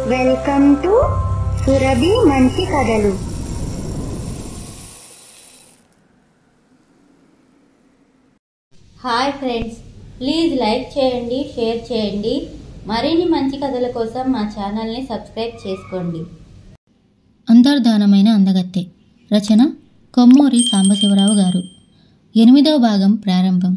Welcome to Surabhi మంచి కథలు hi friends please like చేయండి షేర్ చేయండి మరిన్ని మంచి కథల కోసం మా ఛానల్ని సబ్స్క్రైబ్ చేసుకోండి అంతర్ధానమైన అందగత్తె రచన కొమ్మూరి సాంబశివరావు గారు ఎనిమిదవ భాగం ప్రారంభం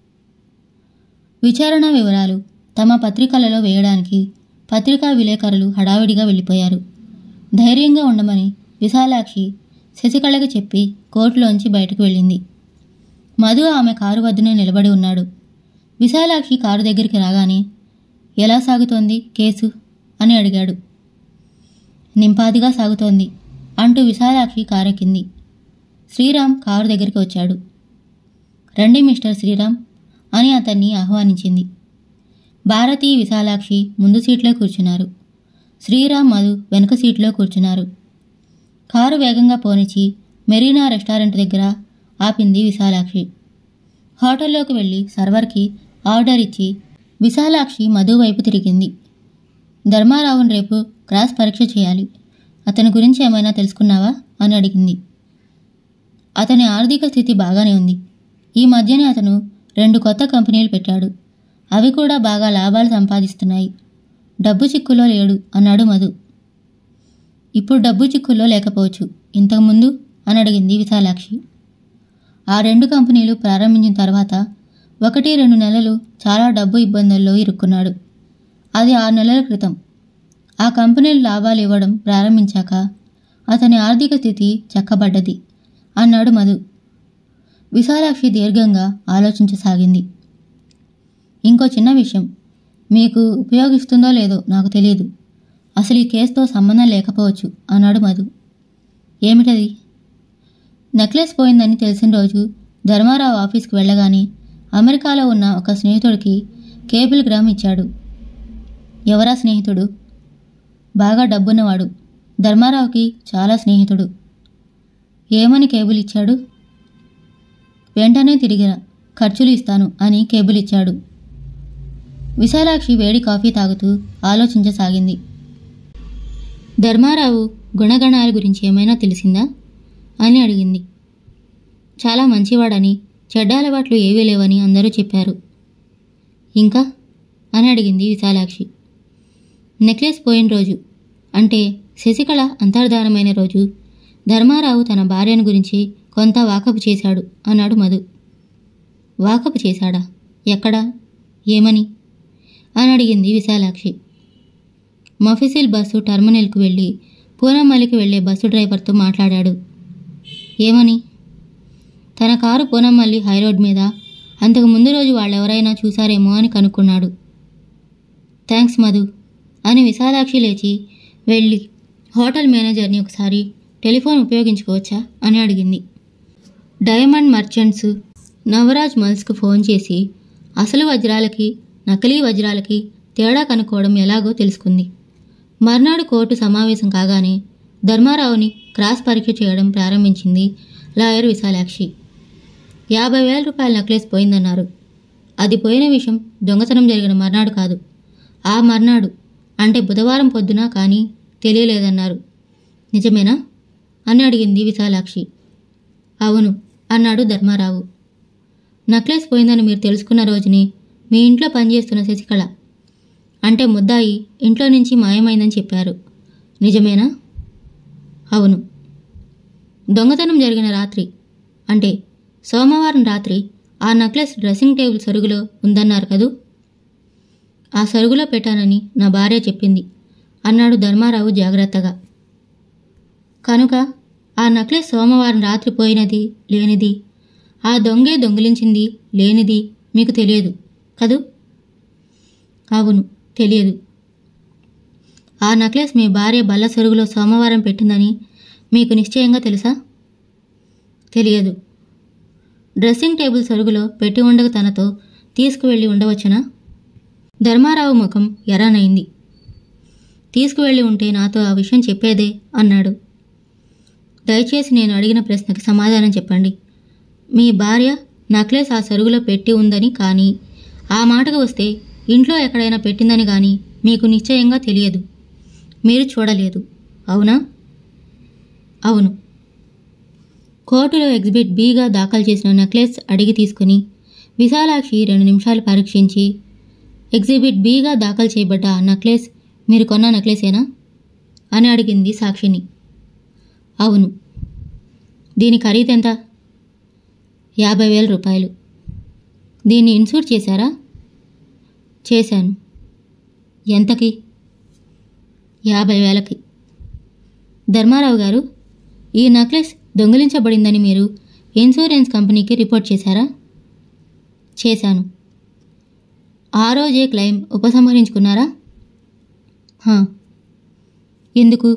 విచారణ వివరాలు తమ పత్రికలలో వేయడానికి పత్రికా విలేకరులు హడావిడిగా వెళ్ళిపోయారు ధైర్యంగా ఉండమని విశాలాక్షి శశికళకి చెప్పి కోర్టులోంచి బయటకు వెళ్ళింది మధు ఆమె కారు వద్దనే నిలబడి ఉన్నాడు విశాలాక్షి కారు దగ్గరికి రాగానే ఎలా సాగుతోంది కేసు అని అడిగాడు నింపాదిగా సాగుతోంది అంటూ విశాలాక్షి కారెక్కింది శ్రీరామ్ కారు దగ్గరికి వచ్చాడు రండి మిస్టర్ శ్రీరామ్ అని అతన్ని ఆహ్వానించింది భారతి విశాలాక్షి ముందు సీట్లో కూర్చున్నారు శ్రీరామ్ మధు వెనుక సీట్లో కూర్చున్నారు కారు వేగంగా పోనిచి మెరీనా రెస్టారెంట్ దగ్గర ఆపింది విశాలాక్షి హోటల్లోకి వెళ్ళి సర్వర్కి ఆర్డర్ ఇచ్చి విశాలాక్షి మధు వైపు తిరిగింది ధర్మారావుని రేపు క్రాస్ పరీక్ష చేయాలి అతని గురించి ఏమైనా తెలుసుకున్నావా అని అడిగింది అతని ఆర్థిక స్థితి బాగానే ఉంది ఈ మధ్యనే అతను రెండు కొత్త కంపెనీలు పెట్టాడు అవి కూడా బాగా లాభాలు సంపాదిస్తున్నాయి డబ్బు చిక్కులో లేడు అన్నాడు మధు ఇప్పుడు డబ్బు చిక్కుల్లో లేకపోవచ్చు ఇంతకుముందు అని అడిగింది విశాలాక్షి ఆ రెండు కంపెనీలు ప్రారంభించిన తర్వాత ఒకటి రెండు నెలలు చాలా డబ్బు ఇబ్బందుల్లో ఇరుక్కున్నాడు అది ఆరు నెలల క్రితం ఆ కంపెనీలు లాభాలు ఇవ్వడం ప్రారంభించాక అతని ఆర్థిక స్థితి చక్కబడ్డది అన్నాడు మధు విశాలాక్షి దీర్ఘంగా ఆలోచించసాగింది ఇంకో చిన్న విషయం మీకు ఉపయోగిస్తుందో లేదో నాకు తెలియదు అసలు ఈ కేసుతో సంబంధం లేకపోవచ్చు అన్నాడు మధు ఏమిటది నెక్లెస్ పోయిందని తెలిసిన రోజు ధర్మారావు ఆఫీస్కి వెళ్ళగానే అమెరికాలో ఉన్న ఒక స్నేహితుడికి కేబుల్ గ్రామ్ ఇచ్చాడు ఎవరా స్నేహితుడు బాగా డబ్బున్నవాడు ధర్మారావుకి చాలా స్నేహితుడు ఏమని కేబుల్ ఇచ్చాడు వెంటనే తిరిగిరా ఖర్చులు ఇస్తాను అని కేబుల్ ఇచ్చాడు విశాలాక్షి వేడి కాఫీ తాగుతూ ఆలోచించసాగింది ధర్మారావు గుణగణాల గురించి ఏమైనా తెలిసిందా అని అడిగింది చాలా మంచివాడని చెడ్డ అలవాట్లు ఏవీ లేవని అందరూ చెప్పారు ఇంకా అని అడిగింది విశాలాక్షి నెక్లెస్ పోయిన రోజు అంటే శశికళ అంతర్ధానమైన రోజు ధర్మారావు తన భార్యను గురించి కొంత వాకపు చేశాడు అన్నాడు మధు వాకపు చేశాడా ఎక్కడా ఏమని అని అడిగింది విశాలాక్షి మఫిసిల్ బస్సు టర్మినల్కు వెళ్ళి పూనమ్మలికి వెళ్లే బస్సు డ్రైవర్తో మాట్లాడాడు ఏమని తన కారు పూనమ్మల్లి హైరోడ్ మీద అంతకు ముందు రోజు వాళ్ళెవరైనా చూశారేమో అని కనుక్కున్నాడు థ్యాంక్స్ మధు అని విశాలాక్షి లేచి వెళ్ళి హోటల్ మేనేజర్ని ఒకసారి టెలిఫోన్ ఉపయోగించుకోవచ్చా అని అడిగింది డైమండ్ మర్చెంట్స్ నవరాజ్ మల్స్కు ఫోన్ చేసి అసలు వజ్రాలకి నకిలీ వజ్రాలకి తేడా కనుక్కోవడం ఎలాగో తెలుసుకుంది మర్నాడు కోర్టు సమావేశం కాగానే ధర్మారావుని క్రాస్ పరీక్ష చేయడం ప్రారంభించింది లాయర్ విశాలాక్షి యాభై వేల రూపాయల నెక్లెస్ పోయిందన్నారు అది పోయిన విషయం దొంగతనం జరిగిన మర్నాడు కాదు ఆ మర్నాడు అంటే బుధవారం పొద్దున కానీ తెలియలేదన్నారు నిజమేనా అని అడిగింది విశాలాక్షి అవును అన్నాడు ధర్మారావు నెక్లెస్ పోయిందని మీరు తెలుసుకున్న రోజుని మీ ఇంట్లో పనిచేస్తున్న శశికళ అంటే ముద్దాయి ఇంట్లో నుంచి మాయమైందని చెప్పారు నిజమేనా అవును దొంగతనం జరిగిన రాత్రి అంటే సోమవారం రాత్రి ఆ నెక్లెస్ డ్రెస్సింగ్ టేబుల్ సరుగులో ఉందన్నారు కదూ ఆ సరుగులో పెట్టానని నా భార్య చెప్పింది అన్నాడు ధర్మారావు జాగ్రత్తగా కనుక ఆ నెక్లెస్ సోమవారం రాత్రి పోయినది లేనిది ఆ దొంగే దొంగిలించింది లేనిది మీకు తెలియదు కదూ అవును తెలియదు ఆ నెక్లెస్ మీ భార్య బల్ల సరుగులో సోమవారం పెట్టిందని మీకు నిశ్చయంగా తెలుసా తెలియదు డ్రెస్సింగ్ టేబుల్ సరుగులో పెట్టి ఉండక తనతో తీసుకువెళ్ళి ఉండవచ్చునా ధర్మారావు ముఖం ఎర్రనైంది తీసుకువెళ్ళి ఉంటే నాతో ఆ విషయం చెప్పేదే అన్నాడు దయచేసి నేను అడిగిన ప్రశ్నకి సమాధానం చెప్పండి మీ భార్య నక్లెస్ ఆ సరుగులో పెట్టి ఉందని కానీ ఆ మాటకు వస్తే ఇంట్లో ఎక్కడైనా పెట్టిందని కానీ మీకు నిశ్చయంగా తెలియదు మీరు చూడలేదు అవునా అవును కోర్టులో ఎగ్జిబిట్ బిగా దాఖలు చేసిన నెక్లెస్ అడిగి తీసుకుని విశాలాక్షి రెండు నిమిషాలు పరీక్షించి ఎగ్జిబిట్ బిగా దాఖలు చేయబడ్డ ఆ నెక్లెస్ మీరు కొన్న నెక్లెసేనా అని అడిగింది సాక్షిని అవును దీని ఖరీదెంత యాభై వేల రూపాయలు దీన్ని ఇన్సూర్ చేశారా చేశాను ఎంతకి యాభై వేలకి ధర్మారావు గారు ఈ నెక్లెస్ దొంగిలించబడిందని మీరు ఇన్సూరెన్స్ కంపెనీకి రిపోర్ట్ చేశారా చేశాను ఆ రోజే క్లెయిమ్ ఉపసంహరించుకున్నారా హా. ఎందుకు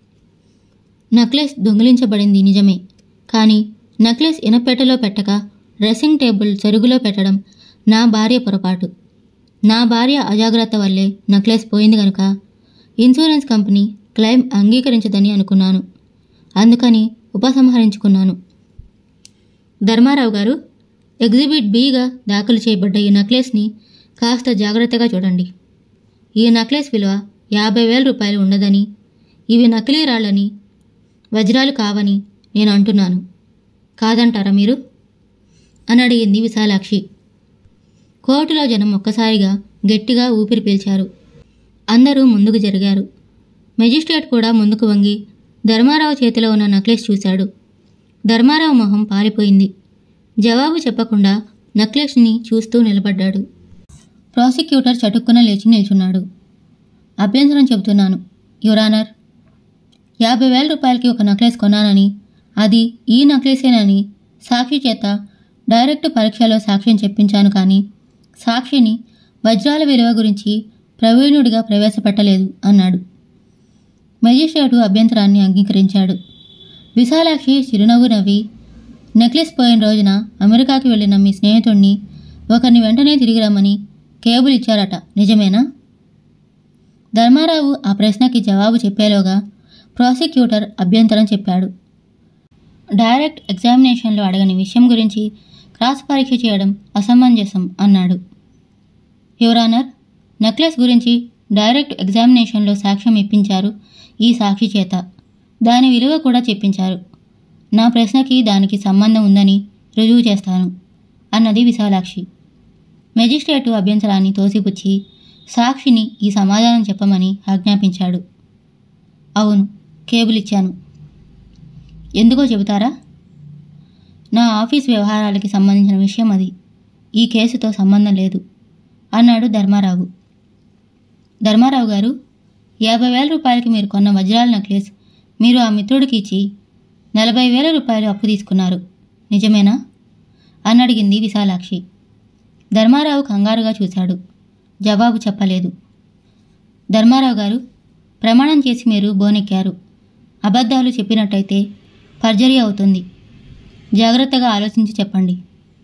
నెక్లెస్ దొంగిలించబడింది నిజమే కానీ నెక్లెస్ ఇనపెట్టెలో పెట్టక డ్రెస్సింగ్ టేబుల్ చెరుగులో పెట్టడం నా భార్య పొరపాటు నా భార్య అజాగ్రత్త వల్లే నెక్లెస్ పోయింది కనుక ఇన్సూరెన్స్ కంపెనీ క్లెయిమ్ అంగీకరించదని అనుకున్నాను అందుకని ఉపసంహరించుకున్నాను ధర్మారావు గారు ఎగ్జిబిట్ బిగా దాఖలు చేయబడ్డ ఈ నెక్లెస్ని కాస్త జాగ్రత్తగా చూడండి ఈ నెక్లెస్ విలువ యాభై వేల రూపాయలు ఉండదని ఇవి నకిలీ రాళ్ళని వజ్రాలు కావని నేను అంటున్నాను కాదంటారా మీరు అని అడిగింది విశాలాక్షి కోర్టులో జనం ఒక్కసారిగా గట్టిగా ఊపిరి పీల్చారు అందరూ ముందుకు జరిగారు మెజిస్ట్రేట్ కూడా ముందుకు వంగి ధర్మారావు చేతిలో ఉన్న నెక్లెస్ చూశాడు ధర్మారావు మొహం పారిపోయింది జవాబు చెప్పకుండా నెక్లెస్ని చూస్తూ నిలబడ్డాడు ప్రాసిక్యూటర్ చటుక్కున లేచి నిల్చున్నాడు అభ్యంతరం చెబుతున్నాను యురానర్ యాభై వేల రూపాయలకి ఒక నెక్లెస్ కొన్నానని అది ఈ నెక్లెసేనని సాక్షి చేత డైరెక్ట్ పరీక్షలో సాక్ష్యం చెప్పించాను కానీ సాక్షిని వజ్రాల విలువ గురించి ప్రవీణుడిగా ప్రవేశపెట్టలేదు అన్నాడు మెజిస్ట్రేటు అభ్యంతరాన్ని అంగీకరించాడు విశాలాక్షి చిరునవ్వు నవ్వి నెక్లెస్ పోయిన రోజున అమెరికాకి వెళ్ళిన మీ స్నేహితుణ్ణి ఒకరిని వెంటనే తిరిగి రమ్మని కేబుల్ ఇచ్చారట నిజమేనా ధర్మారావు ఆ ప్రశ్నకి జవాబు చెప్పేలోగా ప్రాసిక్యూటర్ అభ్యంతరం చెప్పాడు డైరెక్ట్ ఎగ్జామినేషన్లో అడగని విషయం గురించి క్రాస్ పరీక్ష చేయడం అసమంజసం అన్నాడు యువరానర్ నెక్లెస్ గురించి డైరెక్ట్ ఎగ్జామినేషన్లో సాక్ష్యం ఇప్పించారు ఈ సాక్షి చేత దాని విలువ కూడా చెప్పించారు నా ప్రశ్నకి దానికి సంబంధం ఉందని రుజువు చేస్తాను అన్నది విశాలాక్షి మెజిస్ట్రేటు అభ్యంతరాన్ని తోసిపుచ్చి సాక్షిని ఈ సమాధానం చెప్పమని ఆజ్ఞాపించాడు అవును కేబుల్ ఇచ్చాను ఎందుకో చెబుతారా నా ఆఫీస్ వ్యవహారాలకి సంబంధించిన విషయం అది ఈ కేసుతో సంబంధం లేదు అన్నాడు ధర్మారావు ధర్మారావు గారు యాభై వేల రూపాయలకి మీరు కొన్న వజ్రాల నెక్లెస్ మీరు ఆ మిత్రుడికి ఇచ్చి నలభై వేల రూపాయలు అప్పు తీసుకున్నారు నిజమేనా అని అడిగింది విశాలాక్షి ధర్మారావు కంగారుగా చూశాడు జవాబు చెప్పలేదు ధర్మారావు గారు ప్రమాణం చేసి మీరు బోనెక్కారు అబద్ధాలు చెప్పినట్టయితే పర్జరీ అవుతుంది జాగ్రత్తగా ఆలోచించి చెప్పండి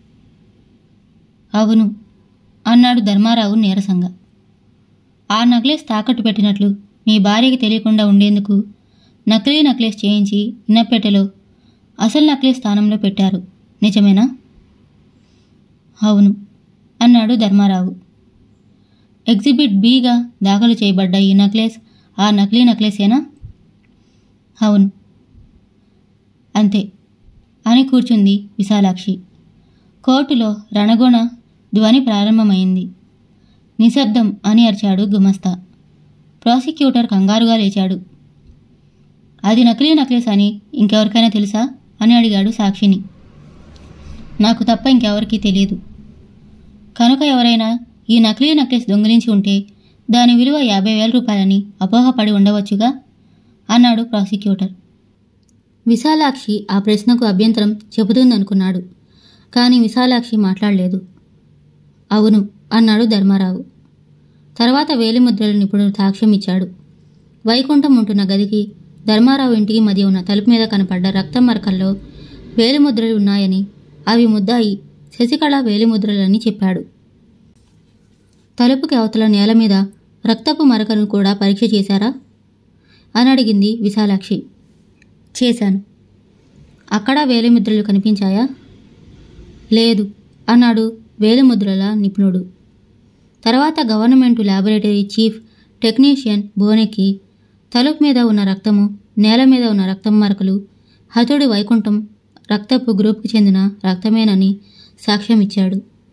అవును అన్నాడు ధర్మారావు నీరసంగా ఆ నెక్లెస్ తాకట్టు పెట్టినట్లు మీ భార్యకి తెలియకుండా ఉండేందుకు నకిలీ నెక్లెస్ చేయించి ఇన్నపెట్టెలో అసలు నెక్లెస్ స్థానంలో పెట్టారు నిజమేనా అవును అన్నాడు ధర్మారావు ఎగ్జిబిట్ బిగా దాఖలు చేయబడ్డ ఈ నెక్లెస్ ఆ నకిలీ నెక్లెసేనా అవును అంతే అని కూర్చుంది విశాలాక్షి కోర్టులో రణగుణ ధ్వని ప్రారంభమైంది నిశ్శబ్దం అని అరిచాడు గుమస్తా ప్రాసిక్యూటర్ కంగారుగా లేచాడు అది నకిలీ నెక్లెస్ అని ఇంకెవరికైనా తెలుసా అని అడిగాడు సాక్షిని నాకు తప్ప ఇంకెవరికీ తెలియదు కనుక ఎవరైనా ఈ నకిలీ నెక్లెస్ దొంగిలించి ఉంటే దాని విలువ యాభై వేల రూపాయలని అపోహపడి ఉండవచ్చుగా అన్నాడు ప్రాసిక్యూటర్ విశాలాక్షి ఆ ప్రశ్నకు అభ్యంతరం చెబుతుందనుకున్నాడు కానీ విశాలాక్షి మాట్లాడలేదు అవును అన్నాడు ధర్మారావు తర్వాత వేలిముద్రల నిపుణుడు సాక్ష్యం ఇచ్చాడు వైకుంఠం ఉంటున్న గదికి ధర్మారావు ఇంటికి మధ్య ఉన్న తలుపు మీద కనపడ్డ రక్తం మరకల్లో వేలిముద్రలు ఉన్నాయని అవి ముద్దాయి శశికళ వేలిముద్రలని చెప్పాడు తలుపుకి అవతల నేల మీద రక్తపు మరకను కూడా పరీక్ష చేశారా అని అడిగింది విశాలాక్షి చేశాను అక్కడ వేలిముద్రలు కనిపించాయా లేదు అన్నాడు వేలిముద్రల నిపుణుడు తర్వాత గవర్నమెంట్ ల్యాబొరేటరీ చీఫ్ టెక్నీషియన్ బోనెకి తలుపు మీద ఉన్న రక్తము నేల మీద ఉన్న రక్తం మరకలు హతుడి వైకుంఠం రక్తపు గ్రూప్కి చెందిన రక్తమేనని సాక్ష్యం ఇచ్చాడు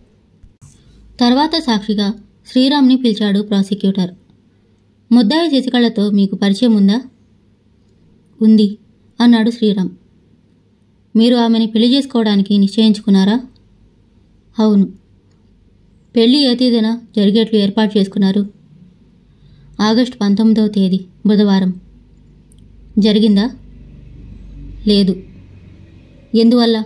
తర్వాత సాక్షిగా శ్రీరామ్ని పిలిచాడు ప్రాసిక్యూటర్ ముద్దాయి శశికళతో మీకు పరిచయం ఉందా ఉంది అన్నాడు శ్రీరామ్ మీరు ఆమెని పెళ్లి చేసుకోవడానికి నిశ్చయించుకున్నారా అవును పెళ్లి ఏ తేదీన జరిగేట్లు ఏర్పాటు చేసుకున్నారు ఆగస్టు పంతొమ్మిదవ తేదీ బుధవారం జరిగిందా లేదు ఎందువల్ల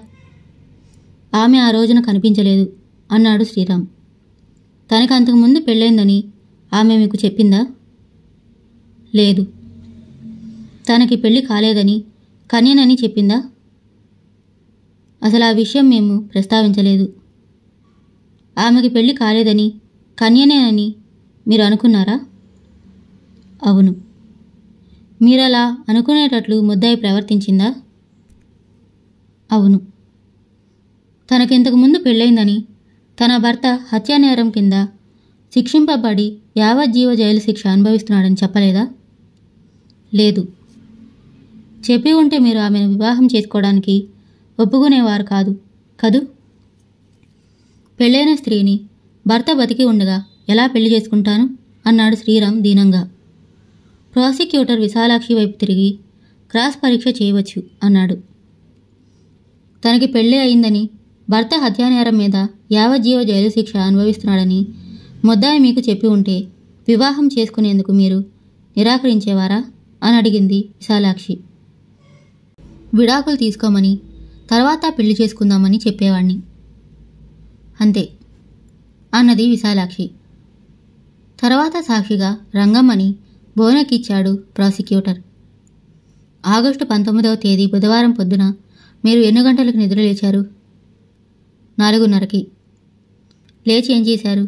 ఆమె ఆ రోజున కనిపించలేదు అన్నాడు శ్రీరామ్ తనకు అంతకుముందు పెళ్ళైందని ఆమె మీకు చెప్పిందా లేదు తనకి పెళ్లి కాలేదని కన్యనని చెప్పిందా అసలు ఆ విషయం మేము ప్రస్తావించలేదు ఆమెకి పెళ్లి కాలేదని కన్యనేనని మీరు అనుకున్నారా అవును మీరలా అనుకునేటట్లు ముద్దాయి ప్రవర్తించిందా అవును తనకింతకు ముందు పెళ్ళైందని తన భర్త హత్యానేరం కింద శిక్షింపబడి యావజ్జీవ జైలు శిక్ష అనుభవిస్తున్నాడని చెప్పలేదా లేదు చెప్పి ఉంటే మీరు ఆమెను వివాహం చేసుకోవడానికి ఒప్పుకునేవారు కాదు కదూ పెళ్ళైన స్త్రీని భర్త బతికి ఉండగా ఎలా పెళ్లి చేసుకుంటాను అన్నాడు శ్రీరామ్ దీనంగా ప్రాసిక్యూటర్ విశాలాక్షి వైపు తిరిగి క్రాస్ పరీక్ష చేయవచ్చు అన్నాడు తనకి పెళ్ళి అయిందని భర్త హత్యానేరం మీద యావజ్జీవ జైలు శిక్ష అనుభవిస్తున్నాడని ముద్దాయి మీకు చెప్పి ఉంటే వివాహం చేసుకునేందుకు మీరు నిరాకరించేవారా అని అడిగింది విశాలాక్షి విడాకులు తీసుకోమని తర్వాత పెళ్లి చేసుకుందామని చెప్పేవాణ్ణి అంతే అన్నది విశాలాక్షి తర్వాత సాక్షిగా రంగమ్మని బోనకిచ్చాడు ప్రాసిక్యూటర్ ఆగస్టు పంతొమ్మిదవ తేదీ బుధవారం పొద్దున మీరు ఎన్ని గంటలకు నిద్ర లేచారు నాలుగున్నరకి లేచి ఏం చేశారు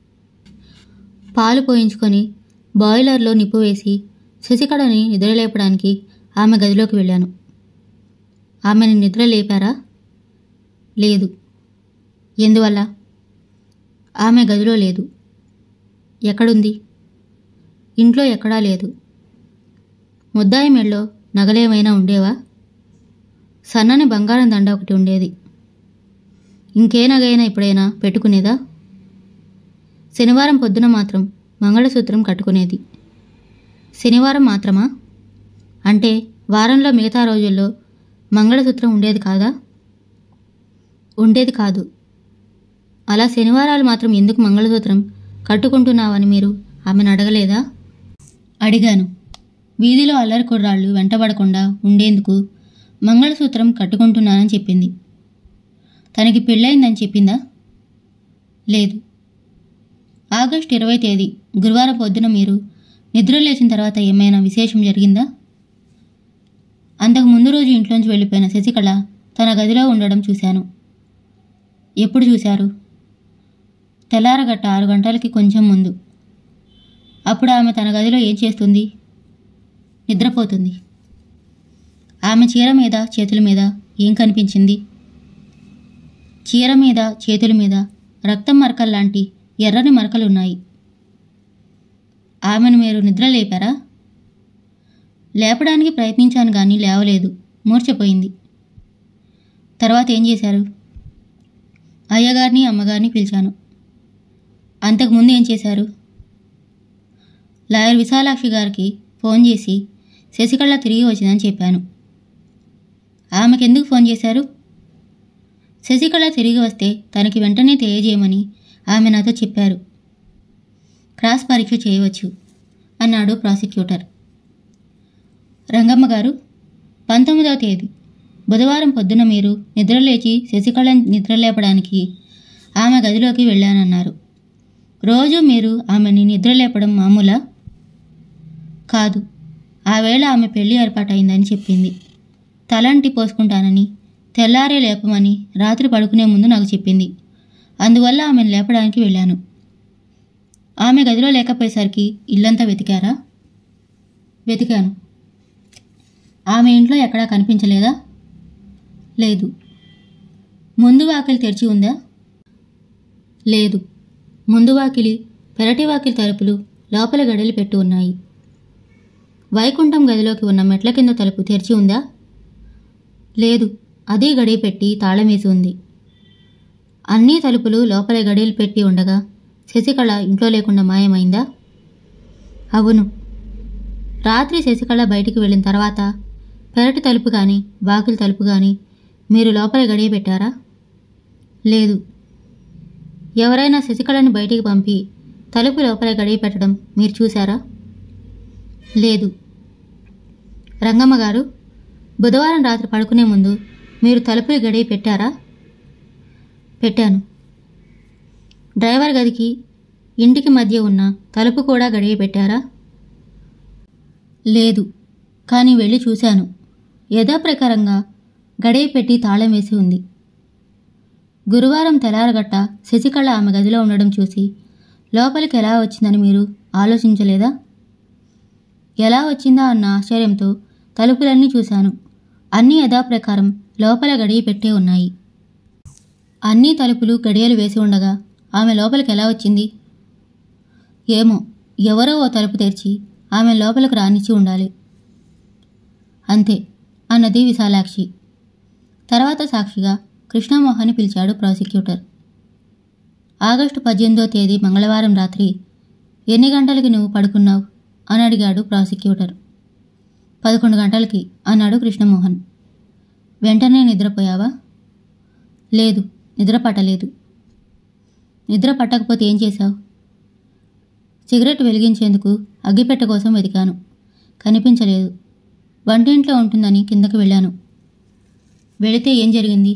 పాలు పోయించుకొని బాయిలర్లో నిప్పు వేసి శశికళని నిద్రలేపడానికి ఆమె గదిలోకి వెళ్ళాను ఆమెని నిద్ర లేపారా లేదు ఎందువల్ల ఆమె గదిలో లేదు ఎక్కడుంది ఇంట్లో ఎక్కడా లేదు ముద్దాయి మెళ్ళో నగలేమైనా ఉండేవా సన్నని బంగారం దండ ఒకటి ఉండేది ఇంకే నగైనా ఎప్పుడైనా పెట్టుకునేదా శనివారం పొద్దున మాత్రం మంగళసూత్రం కట్టుకునేది శనివారం మాత్రమా అంటే వారంలో మిగతా రోజుల్లో మంగళసూత్రం ఉండేది కాదా ఉండేది కాదు అలా శనివారాలు మాత్రం ఎందుకు మంగళసూత్రం కట్టుకుంటున్నావని మీరు ఆమెను అడగలేదా అడిగాను వీధిలో అల్లరి కుర్రాళ్ళు వెంటబడకుండా ఉండేందుకు మంగళసూత్రం కట్టుకుంటున్నానని చెప్పింది తనకి పెళ్ళయిందని చెప్పిందా లేదు ఆగస్టు ఇరవై తేదీ గురువారం పొద్దున మీరు నిద్ర లేచిన తర్వాత ఏమైనా విశేషం జరిగిందా అంతకు ముందు రోజు ఇంట్లోంచి వెళ్ళిపోయిన శశికళ తన గదిలో ఉండడం చూశాను ఎప్పుడు చూశారు తెల్లారగట్ట ఆరు గంటలకి కొంచెం ముందు అప్పుడు ఆమె తన గదిలో ఏం చేస్తుంది నిద్రపోతుంది ఆమె చీర మీద చేతుల మీద ఏం కనిపించింది చీర మీద చేతుల మీద రక్తం మరకల్లాంటి ఎర్రని మరకలున్నాయి ఆమెను మీరు నిద్ర లేపారా లేపడానికి ప్రయత్నించాను కానీ లేవలేదు మూర్చపోయింది తర్వాత ఏం చేశారు అయ్యగారిని అమ్మగారిని పిలిచాను అంతకుముందు ఏం చేశారు లాయర్ విశాలాక్షి గారికి ఫోన్ చేసి శశికళ తిరిగి వచ్చిందని చెప్పాను ఆమెకెందుకు ఫోన్ చేశారు శశికళ తిరిగి వస్తే తనకి వెంటనే తెలియజేయమని ఆమె నాతో చెప్పారు క్రాస్ పరీక్ష చేయవచ్చు అన్నాడు ప్రాసిక్యూటర్ రంగమ్మ గారు పంతొమ్మిదవ తేదీ బుధవారం పొద్దున మీరు నిద్రలేచి శశికళ నిద్రలేపడానికి ఆమె గదిలోకి వెళ్ళానన్నారు రోజు మీరు ఆమెని నిద్రలేపడం మామూలా కాదు ఆ వేళ ఆమె పెళ్లి ఏర్పాటైందని చెప్పింది తలంటి పోసుకుంటానని తెల్లారే లేపమని రాత్రి పడుకునే ముందు నాకు చెప్పింది అందువల్ల ఆమెను లేపడానికి వెళ్ళాను ఆమె గదిలో లేకపోయేసరికి ఇల్లంతా వెతికారా వెతికాను ఆమె ఇంట్లో ఎక్కడా కనిపించలేదా లేదు ముందు వాకిలి తెరిచి ఉందా లేదు ముందు వాకిలి పెరటి వాకిలి తలుపులు లోపల గడలు పెట్టి ఉన్నాయి వైకుంఠం గదిలోకి ఉన్న మెట్ల కింద తలుపు తెరిచి ఉందా లేదు అదే గడియ పెట్టి తాళం వేసి ఉంది అన్ని తలుపులు లోపల గడియలు పెట్టి ఉండగా శశికళ ఇంట్లో లేకుండా మాయమైందా అవును రాత్రి శశికళ బయటికి వెళ్ళిన తర్వాత పెరటి తలుపు కానీ వాకిలి తలుపు కానీ మీరు లోపల గడియ పెట్టారా లేదు ఎవరైనా శశికళని బయటికి పంపి తలుపు లోపల గడియ పెట్టడం మీరు చూశారా లేదు రంగమ్మ గారు బుధవారం రాత్రి పడుకునే ముందు మీరు తలుపులు గడియ పెట్టారా పెట్టాను డ్రైవర్ గదికి ఇంటికి మధ్య ఉన్న తలుపు కూడా గడియ పెట్టారా లేదు కానీ వెళ్ళి చూశాను యథాప్రకారంగా గడియ పెట్టి తాళం వేసి ఉంది గురువారం తెల్లారగట్ట శశికళ ఆమె గదిలో ఉండడం చూసి లోపలికి ఎలా వచ్చిందని మీరు ఆలోచించలేదా ఎలా వచ్చిందా అన్న ఆశ్చర్యంతో తలుపులన్నీ చూశాను అన్నీ యథాప్రకారం లోపల గడియ పెట్టే ఉన్నాయి అన్ని తలుపులు గడియలు వేసి ఉండగా ఆమె లోపలికి ఎలా వచ్చింది ఏమో ఎవరో ఓ తలుపు తెరిచి ఆమె లోపలికి రానిచ్చి ఉండాలి అంతే అన్నది విశాలాక్షి తర్వాత సాక్షిగా కృష్ణమోహన్ని పిలిచాడు ప్రాసిక్యూటర్ ఆగస్టు పద్దెనిమిదో తేదీ మంగళవారం రాత్రి ఎన్ని గంటలకి నువ్వు పడుకున్నావు అని అడిగాడు ప్రాసిక్యూటర్ పదకొండు గంటలకి అన్నాడు కృష్ణమోహన్ వెంటనే నిద్రపోయావా లేదు నిద్ర పట్టలేదు నిద్ర పట్టకపోతే ఏం చేశావు సిగరెట్ వెలిగించేందుకు అగ్గిపెట్టె కోసం వెతికాను కనిపించలేదు వంటింట్లో ఉంటుందని కిందకి వెళ్ళాను వెళితే ఏం జరిగింది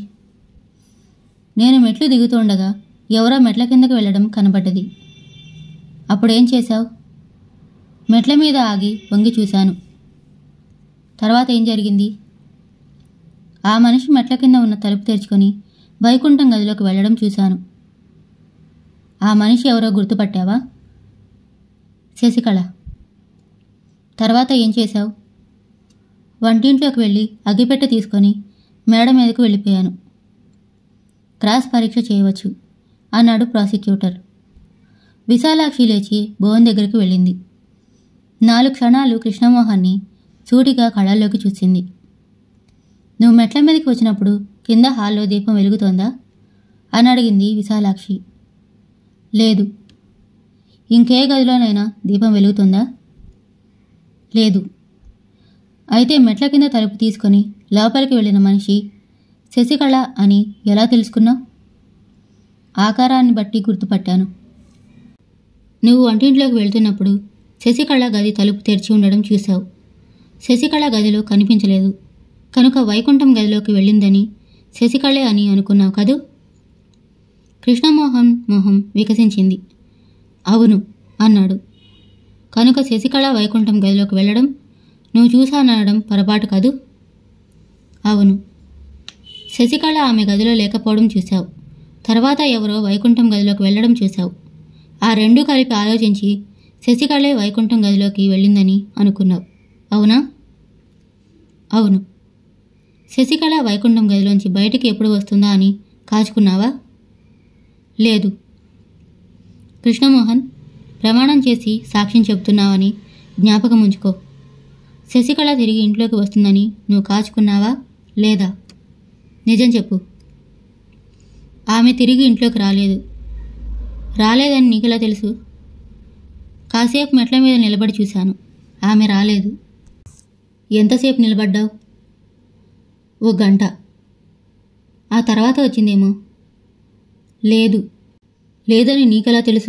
నేను మెట్లు దిగుతూ ఉండగా ఎవరో మెట్ల కిందకి వెళ్ళడం కనబడ్డది అప్పుడేం చేశావు మెట్ల మీద ఆగి వంగి చూశాను తర్వాత ఏం జరిగింది ఆ మనిషి మెట్ల కింద ఉన్న తలుపు తెరుచుకొని వైకుంఠం గదిలోకి వెళ్ళడం చూశాను ఆ మనిషి ఎవరో గుర్తుపట్టావా శశికళ తర్వాత ఏం చేశావు వంటింట్లోకి వెళ్ళి అగ్గిపెట్టె తీసుకొని మేడ మీదకు వెళ్ళిపోయాను క్రాస్ పరీక్ష చేయవచ్చు అన్నాడు ప్రాసిక్యూటర్ విశాలాక్షి లేచి భువన్ దగ్గరికి వెళ్ళింది నాలుగు క్షణాలు కృష్ణమోహన్ని సూటిగా కళ్ళల్లోకి చూసింది నువ్వు మెట్ల మీదకి వచ్చినప్పుడు కింద హాల్లో దీపం వెలుగుతోందా అని అడిగింది విశాలాక్షి లేదు ఇంకే గదిలోనైనా దీపం వెలుగుతుందా లేదు అయితే మెట్ల కింద తలుపు తీసుకొని లోపలికి వెళ్ళిన మనిషి శశికళ అని ఎలా తెలుసుకున్నావు ఆకారాన్ని బట్టి గుర్తుపట్టాను నువ్వు వంటింట్లోకి వెళ్తున్నప్పుడు శశికళ గది తలుపు తెరిచి ఉండడం చూశావు శశికళ గదిలో కనిపించలేదు కనుక వైకుంఠం గదిలోకి వెళ్ళిందని శశికళే అని అనుకున్నావు కదూ కృష్ణమోహన్ మొహం వికసించింది అవును అన్నాడు కనుక శశికళ వైకుంఠం గదిలోకి వెళ్ళడం నువ్వు చూశాననడం పొరపాటు కదూ అవును శశికళ ఆమె గదిలో లేకపోవడం చూశావు తర్వాత ఎవరో వైకుంఠం గదిలోకి వెళ్ళడం చూశావు ఆ రెండు కలిపి ఆలోచించి శశికళే వైకుంఠం గదిలోకి వెళ్ళిందని అనుకున్నావు అవునా అవును శశికళ వైకుంఠం గదిలోంచి బయటికి ఎప్పుడు వస్తుందా అని కాచుకున్నావా లేదు కృష్ణమోహన్ ప్రమాణం చేసి సాక్ష్యం చెబుతున్నావని జ్ఞాపకం ఉంచుకో శశికళ తిరిగి ఇంట్లోకి వస్తుందని నువ్వు కాచుకున్నావా లేదా నిజం చెప్పు ఆమె తిరిగి ఇంట్లోకి రాలేదు రాలేదని నీకెలా తెలుసు కాసేపు మెట్ల మీద నిలబడి చూశాను ఆమె రాలేదు ఎంతసేపు నిలబడ్డావు ఓ గంట ఆ తర్వాత వచ్చిందేమో లేదు లేదని నీకెలా తెలుసు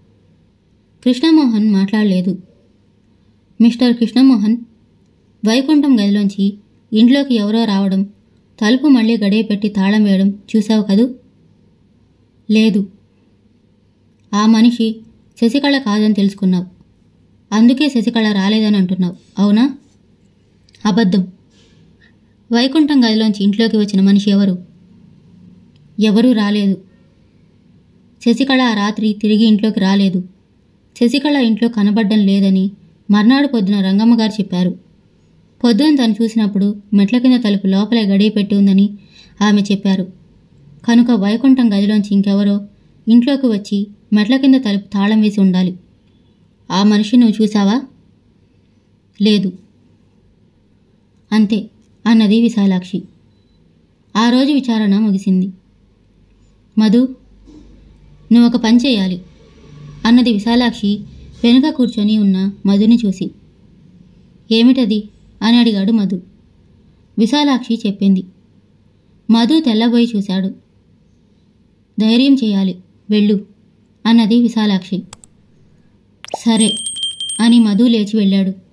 కృష్ణమోహన్ మాట్లాడలేదు మిస్టర్ కృష్ణమోహన్ వైకుంఠం గదిలోంచి ఇంట్లోకి ఎవరో రావడం తలుపు మళ్ళీ గడియ పెట్టి తాళం వేయడం చూశావు కదూ లేదు ఆ మనిషి శశికళ కాదని తెలుసుకున్నావు అందుకే శశికళ రాలేదని అంటున్నావు అవునా అబద్ధం వైకుంఠం గదిలోంచి ఇంట్లోకి వచ్చిన మనిషి ఎవరు ఎవరూ రాలేదు శశికళ ఆ రాత్రి తిరిగి ఇంట్లోకి రాలేదు శశికళ ఇంట్లో కనబడ్డం లేదని మర్నాడు పొద్దున రంగమ్మ గారు చెప్పారు పొద్దున తను చూసినప్పుడు మెట్ల కింద తలుపు లోపలే గడియ పెట్టి ఉందని ఆమె చెప్పారు కనుక వైకుంఠం గదిలోంచి ఇంకెవరో ఇంట్లోకి వచ్చి మెట్ల కింద తలుపు తాళం వేసి ఉండాలి ఆ మనిషి నువ్వు చూసావా లేదు అంతే అన్నది విశాలాక్షి ఆ రోజు విచారణ ముగిసింది మధు నువ్వు ఒక పని చేయాలి అన్నది విశాలాక్షి వెనుక కూర్చొని ఉన్న మధుని చూసి ఏమిటది అని అడిగాడు మధు విశాలాక్షి చెప్పింది మధు తెల్లబోయి చూశాడు ధైర్యం చేయాలి వెళ్ళు అన్నది విశాలాక్షి సరే అని మధు లేచి వెళ్ళాడు